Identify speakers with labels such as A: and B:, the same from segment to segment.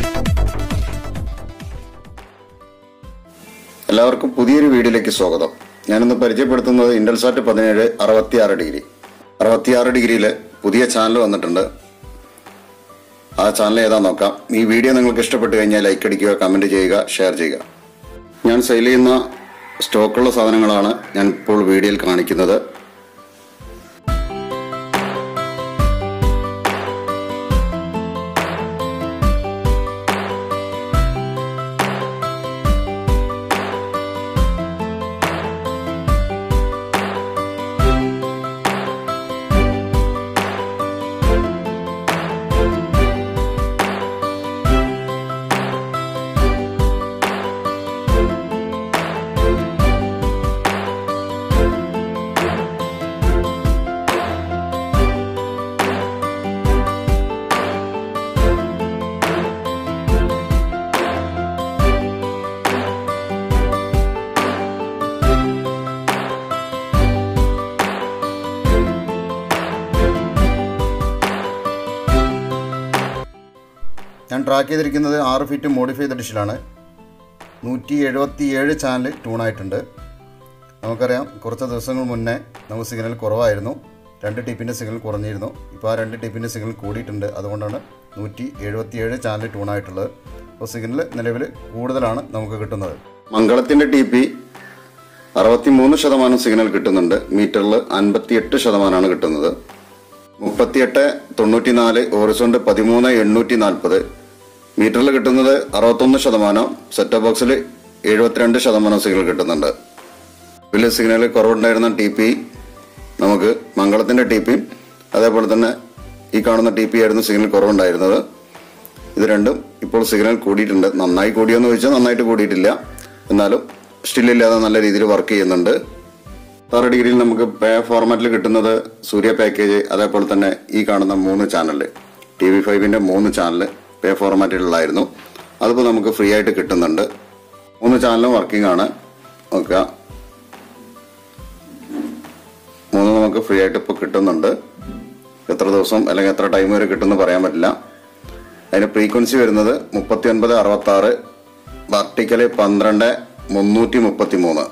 A: എല്ലാവർക്കും പുതിയൊരു വീഡിയോയിലേക്ക് സ്വാഗതം ഞാനിന്ന് പരിചയപ്പെടുത്തുന്നത് ഇൻഡൽസാറ്റ് പതിനേഴ് അറുപത്തിയാറ് ഡിഗ്രി അറുപത്തിയാറ് ഡിഗ്രിയിൽ പുതിയ ചാനൽ വന്നിട്ടുണ്ട് ആ ചാനൽ ഏതാ നോക്കാം ഈ വീഡിയോ നിങ്ങൾക്ക് ഇഷ്ടപ്പെട്ട് കഴിഞ്ഞാൽ ലൈക്ക് അടിക്കുക കമന്റ് ചെയ്യുക ഷെയർ ചെയ്യുക ഞാൻ സെയിൽ ചെയ്യുന്ന സ്റ്റോക്കുള്ള സാധനങ്ങളാണ് ഞാൻ ഇപ്പോൾ വീഡിയോയിൽ കാണിക്കുന്നത് ഞാൻ ട്രാക്ക് ചെയ്തിരിക്കുന്നത് ആറ് ഫീറ്റ് മോഡിഫൈ ചെയ്ത ഡിഷിലാണ് നൂറ്റി എഴുപത്തി ഏഴ് ചാനൽ ട്യൂണായിട്ടുണ്ട് നമുക്കറിയാം കുറച്ച് ദിവസങ്ങൾ മുന്നേ നമുക്ക് സിഗ്നൽ കുറവായിരുന്നു രണ്ട് ടിപ്പിൻ്റെ സിഗ്നൽ കുറഞ്ഞിരുന്നു ഇപ്പോൾ ആ രണ്ട് ടിപ്പിൻ്റെ സിഗ്നൽ കൂടിയിട്ടുണ്ട് അതുകൊണ്ടാണ് നൂറ്റി എഴുപത്തി ഏഴ് ചാനൽ ട്യൂണായിട്ടുള്ളത് അപ്പോൾ സിഗ്നൽ നിലവിൽ കൂടുതലാണ് നമുക്ക് കിട്ടുന്നത് മംഗളത്തിൻ്റെ ടി പി അറുപത്തിമൂന്ന് ശതമാനം സിഗ്നൽ കിട്ടുന്നുണ്ട് മീറ്ററിൽ അൻപത്തിയെട്ട് ശതമാനമാണ് കിട്ടുന്നത് മുപ്പത്തിയെട്ട് തൊണ്ണൂറ്റിനാല് ഓറിസോണ്ട് പതിമൂന്ന് എണ്ണൂറ്റി നാൽപ്പത് മീറ്ററിൽ കിട്ടുന്നത് അറുപത്തൊന്ന് ശതമാനം സെറ്റ് ബോക്സിൽ എഴുപത്തിരണ്ട് ശതമാനം സിഗ്നൽ കിട്ടുന്നുണ്ട് വലിയ സിഗ്നൽ കുറവുണ്ടായിരുന്ന ടി പി നമുക്ക് മംഗളത്തിന്റെ ടി പിയും അതേപോലെ തന്നെ ഈ കാണുന്ന ടി പി ആയിരുന്നു സിഗ്നൽ കുറവുണ്ടായിരുന്നത് ഇത് രണ്ടും ഇപ്പോൾ സിഗ്നൽ കൂടിയിട്ടുണ്ട് നന്നായി കൂടിയോന്ന് ചോദിച്ചാൽ നന്നായിട്ട് കൂടിയിട്ടില്ല എന്നാലും സ്റ്റില്ലില്ലാതെ നല്ല രീതിയിൽ വർക്ക് ചെയ്യുന്നുണ്ട് ആറ് ഡിഗ്രിയിൽ നമുക്ക് പേ ഫോർമാറ്റിൽ കിട്ടുന്നത് സൂര്യ പാക്കേജ് അതേപോലെ തന്നെ ഈ കാണുന്ന മൂന്ന് ചാനൽ ടി വി ഫൈവിൻ്റെ മൂന്ന് ചാനൽ പേ ഫോർമാറ്റിലുള്ളായിരുന്നു അതിപ്പോൾ നമുക്ക് ഫ്രീ ആയിട്ട് കിട്ടുന്നുണ്ട് മൂന്ന് ചാനലും വർക്കിംഗ് ആണ് നോക്കുക മൂന്ന് നമുക്ക് ഫ്രീ ആയിട്ട് ഇപ്പോൾ കിട്ടുന്നുണ്ട് എത്ര ദിവസം അല്ലെങ്കിൽ എത്ര ടൈം വരെ കിട്ടുമെന്ന് പറയാൻ പറ്റില്ല അതിന് ഫ്രീക്വൻസി വരുന്നത് മുപ്പത്തി ഒൻപത് അറുപത്തി ആറ് വർട്ടിക്കല് പന്ത്രണ്ട് മുന്നൂറ്റി മുപ്പത്തി മൂന്ന്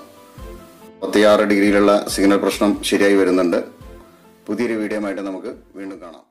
A: മുപ്പത്തിയാറ് ഡിഗ്രിയിലുള്ള സിഗ്നൽ പ്രശ്നം ശരിയായി വരുന്നുണ്ട് പുതിയൊരു വീഡിയോ ആയിട്ട് നമുക്ക് വീണ്ടും കാണാം